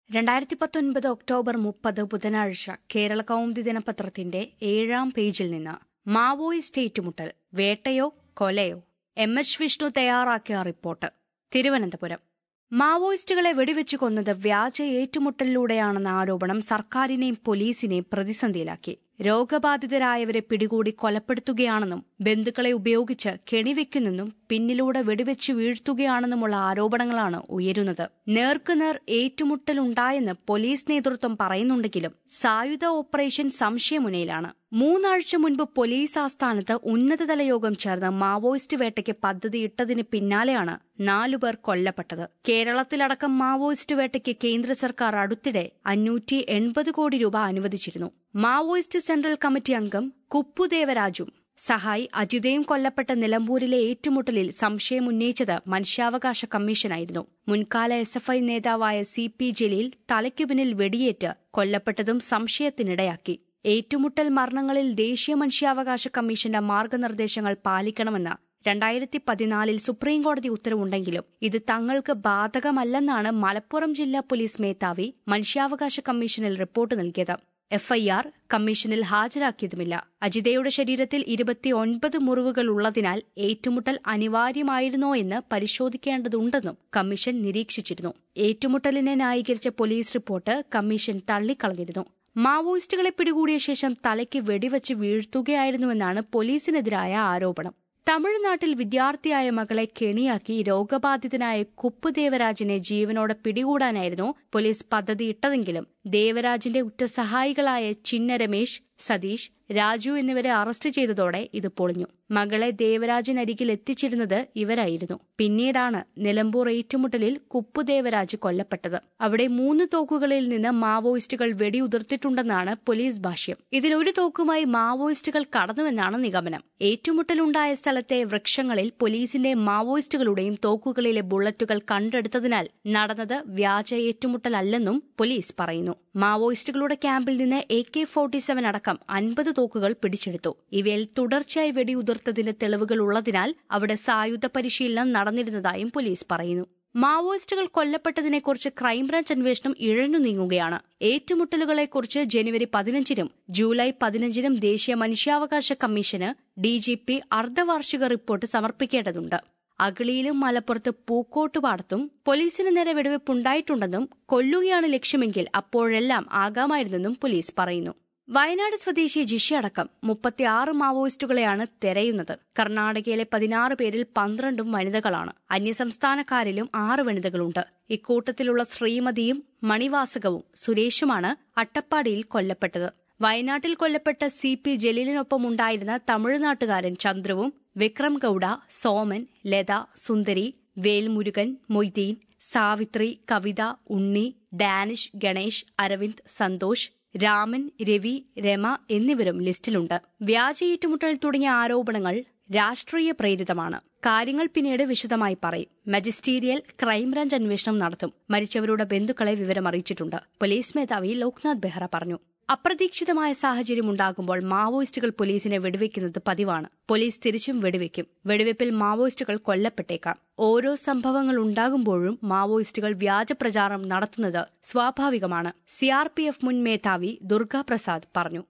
രണ്ടായിരത്തി പത്തൊൻപത് ഒക്ടോബർ മുപ്പത് ബുധനാഴ്ച കേരള കൗമുദി ദിനപത്രത്തിന്റെ ഏഴാം പേജിൽ നിന്ന് മാവോയിസ്റ്റ് ഏറ്റുമുട്ടൽ വേട്ടയോ കൊലയോ എം എച്ച് വിഷ്ണു തയ്യാറാക്കിയ റിപ്പോർട്ട് തിരുവനന്തപുരം മാവോയിസ്റ്റുകളെ വെടിവെച്ചു കൊന്നത് വ്യാജ ഏറ്റുമുട്ടലിലൂടെയാണെന്ന ആരോപണം സർക്കാരിനെയും പോലീസിനെയും പ്രതിസന്ധിയിലാക്കി രോഗബാധിതരായവരെ പിടികൂടി കൊലപ്പെടുത്തുകയാണെന്നും ബന്ധുക്കളെ ഉപയോഗിച്ച് കെണിവെക്കുന്നെന്നും പിന്നിലൂടെ വെടിവെച്ചു വീഴ്ത്തുകയാണെന്നുമുള്ള ആരോപണങ്ങളാണ് ഉയരുന്നത് നേർക്കുനേർ ഏറ്റുമുട്ടലുണ്ടായെന്ന് പോലീസ് നേതൃത്വം പറയുന്നുണ്ടെങ്കിലും സായുധ ഓപ്പറേഷൻ സംശയമുനയിലാണ് മൂന്നാഴ്ച മുൻപ് പോലീസ് ആസ്ഥാനത്ത് ഉന്നതതല യോഗം ചേർന്ന് മാവോയിസ്റ്റ് വേട്ടയ്ക്ക് പദ്ധതിയിട്ടതിന് പിന്നാലെയാണ് നാലുപേർ കൊല്ലപ്പെട്ടത് കേരളത്തിലടക്കം മാവോയിസ്റ്റ് വേട്ടയ്ക്ക് കേന്ദ്ര സർക്കാർ അടുത്തിടെ അഞ്ഞൂറ്റി എൺപത് കോടി രൂപ അനുവദിച്ചിരുന്നു മാവോയിസ്റ്റ് സെൻട്രൽ കമ്മിറ്റി അംഗം കുപ്പുദേവരാജും സഹായി അജിതയും കൊല്ലപ്പെട്ട നിലമ്പൂരിലെ ഏറ്റുമുട്ടലിൽ സംശയമുന്നയിച്ചത് മനുഷ്യാവകാശ കമ്മീഷനായിരുന്നു മുൻകാല എസ് എഫ് ഐ നേതാവായ സി പി ജലീൽ തലയ്ക്കു പിന്നിൽ വെടിയേറ്റ് കൊല്ലപ്പെട്ടതും സംശയത്തിനിടയാക്കി ഏറ്റുമുട്ടൽ മരണങ്ങളിൽ ദേശീയ മനുഷ്യാവകാശ കമ്മീഷന്റെ മാർഗനിർദ്ദേശങ്ങൾ പാലിക്കണമെന്ന് രണ്ടായിരത്തി പതിനാലിൽ സുപ്രീംകോടതി ഉത്തരവുണ്ടെങ്കിലും ഇത് തങ്ങൾക്ക് ബാധകമല്ലെന്നാണ് മലപ്പുറം ജില്ലാ പോലീസ് മേധാവി മനുഷ്യാവകാശ കമ്മീഷനിൽ റിപ്പോർട്ട് നൽകിയത് എഫ്ഐആർ കമ്മീഷനിൽ ഹാജരാക്കിയതുമില്ല അജിതയുടെ ശരീരത്തിൽ ഇരുപത്തിയൊൻപത് മുറിവുകൾ ഉള്ളതിനാൽ ഏറ്റുമുട്ടൽ അനിവാര്യമായിരുന്നോ എന്ന് പരിശോധിക്കേണ്ടതുണ്ടെന്നും കമ്മീഷൻ നിരീക്ഷിച്ചിരുന്നു ഏറ്റുമുട്ടലിനെ ന്യായീകരിച്ച പോലീസ് റിപ്പോർട്ട് കമ്മീഷൻ തള്ളിക്കളഞ്ഞിരുന്നു മാവോയിസ്റ്റുകളെ പിടികൂടിയ ശേഷം തലയ്ക്ക് വെടിവെച്ച് വീഴ്ത്തുകയായിരുന്നുവെന്നാണ് പോലീസിനെതിരായ ആരോപണം തമിഴ്നാട്ടിൽ വിദ്യാർത്ഥിയായ മകളെ കെണിയാക്കി രോഗബാധിതനായ കുപ്പുദേവരാജിനെ ജീവനോടെ പിടികൂടാനായിരുന്നു പോലീസ് പദ്ധതിയിട്ടതെങ്കിലും ദേവരാജിന്റെ ഉറ്റ സഹായികളായ ചിന്ന രമേശ് സതീഷ് രാജു എന്നിവരെ അറസ്റ്റ് ചെയ്തതോടെ ഇത് പൊളിഞ്ഞു മകളെ ദേവരാജിനരികിൽ എത്തിച്ചിരുന്നത് ഇവരായിരുന്നു പിന്നീടാണ് നിലമ്പൂർ ഏറ്റുമുട്ടലിൽ കുപ്പുദേവരാജ് കൊല്ലപ്പെട്ടത് അവിടെ മൂന്ന് തോക്കുകളിൽ നിന്ന് മാവോയിസ്റ്റുകൾ വെടിയുതിർത്തിട്ടുണ്ടെന്നാണ് പോലീസ് ഭാഷ്യം ഇതിലൊരു തോക്കുമായി മാവോയിസ്റ്റുകൾ കടന്നുവെന്നാണ് നിഗമനം ഏറ്റുമുട്ടലുണ്ടായ സ്ഥലത്തെ വൃക്ഷങ്ങളിൽ പോലീസിന്റെ മാവോയിസ്റ്റുകളുടെയും തോക്കുകളിലെ ബുള്ളറ്റുകൾ കണ്ടെടുത്തതിനാൽ നടന്നത് വ്യാജ ഏറ്റുമുട്ടലല്ലെന്നും പോലീസ് പറയുന്നു മാവോയിസ്റ്റുകളുടെ ക്യാമ്പിൽ നിന്ന് എ കെ ഫോർട്ടി സെവൻ അടക്കം അൻപത് തോക്കുകൾ പിടിച്ചെടുത്തു ഇവയിൽ തുടർച്ചയായി വെടിയുതിർത്തതിന്റെ തെളിവുകൾ ഉള്ളതിനാൽ അവിടെ സായുധ പരിശീലനം നടന്നിരുന്നതായും പോലീസ് പറയുന്നു മാവോയിസ്റ്റുകൾ കൊല്ലപ്പെട്ടതിനെക്കുറിച്ച് ക്രൈംബ്രാഞ്ച് അന്വേഷണം ഇഴഞ്ഞു നീങ്ങുകയാണ് ഏറ്റുമുട്ടലുകളെക്കുറിച്ച് ജനുവരി പതിനഞ്ചിനും ജൂലൈ പതിനഞ്ചിനും ദേശീയ മനുഷ്യാവകാശ കമ്മീഷന് ഡിജിപി അർദ്ധവാർഷിക റിപ്പോർട്ട് സമർപ്പിക്കേണ്ടതുണ്ട് അഗളിയിലും മലപ്പുറത്ത് പൂക്കോട്ടുപാടത്തും പോലീസിന് നേരെ വെടിവെപ്പുണ്ടായിട്ടുണ്ടെന്നും കൊല്ലുകയാണ് ലക്ഷ്യമെങ്കിൽ അപ്പോഴെല്ലാം ആകാമായിരുന്നെന്നും പോലീസ് പറയുന്നു വയനാട് സ്വദേശി ജിഷി അടക്കം മുപ്പത്തിയാറ് മാവോയിസ്റ്റുകളെയാണ് തെരയുന്നത് കർണാടകയിലെ പതിനാറ് പേരിൽ പന്ത്രണ്ടും വനിതകളാണ് അന്യസംസ്ഥാനക്കാരിലും ആറ് വനിതകളുണ്ട് ഇക്കൂട്ടത്തിലുള്ള ശ്രീമതിയും മണിവാസകവും സുരേഷുമാണ് അട്ടപ്പാടിയിൽ കൊല്ലപ്പെട്ടത് വയനാട്ടിൽ കൊല്ലപ്പെട്ട സി പി ജലീലിനൊപ്പം ഉണ്ടായിരുന്ന തമിഴ്നാട്ടുകാരൻ ചന്ദ്രവും വിക്രം ഗൌഡ സോമൻ ലത സുന്ദരി വേൽമുരുകൻ മൊയ്തീൻ സാവിത്രി കവിത ഉണ്ണി ഡാനിഷ് ഗണേഷ് അരവിന്ദ് സന്തോഷ് രാമൻ രവി രമ എന്നിവരും ലിസ്റ്റിലുണ്ട് വ്യാജ ഏറ്റുമുട്ടൽ തുടങ്ങിയ ആരോപണങ്ങൾ രാഷ്ട്രീയ പ്രേരിതമാണ് കാര്യങ്ങൾ പിന്നീട് വിശദമായി പറയും മജിസ്റ്റീരിയൽ ക്രൈംബ്രാഞ്ച് അന്വേഷണം നടത്തും മരിച്ചവരുടെ ബന്ധുക്കളെ വിവരമറിയിച്ചിട്ടുണ്ട് പോലീസ് മേധാവി ലോക്നാഥ് ബെഹ്റ പറഞ്ഞു അപ്രതീക്ഷിതമായ സാഹചര്യം ഉണ്ടാകുമ്പോൾ മാവോയിസ്റ്റുകൾ പോലീസിനെ വെടിവെക്കുന്നത് പതിവാണ് പോലീസ് തിരിച്ചും വെടിവെക്കും വെടിവെപ്പിൽ മാവോയിസ്റ്റുകൾ കൊല്ലപ്പെട്ടേക്കാം ഓരോ സംഭവങ്ങൾ ഉണ്ടാകുമ്പോഴും മാവോയിസ്റ്റുകൾ വ്യാജ പ്രചാരണം നടത്തുന്നത് സ്വാഭാവികമാണ് സിആർപിഎഫ് മുൻ മേധാവി ദുർഗാപ്രസാദ് പറഞ്ഞു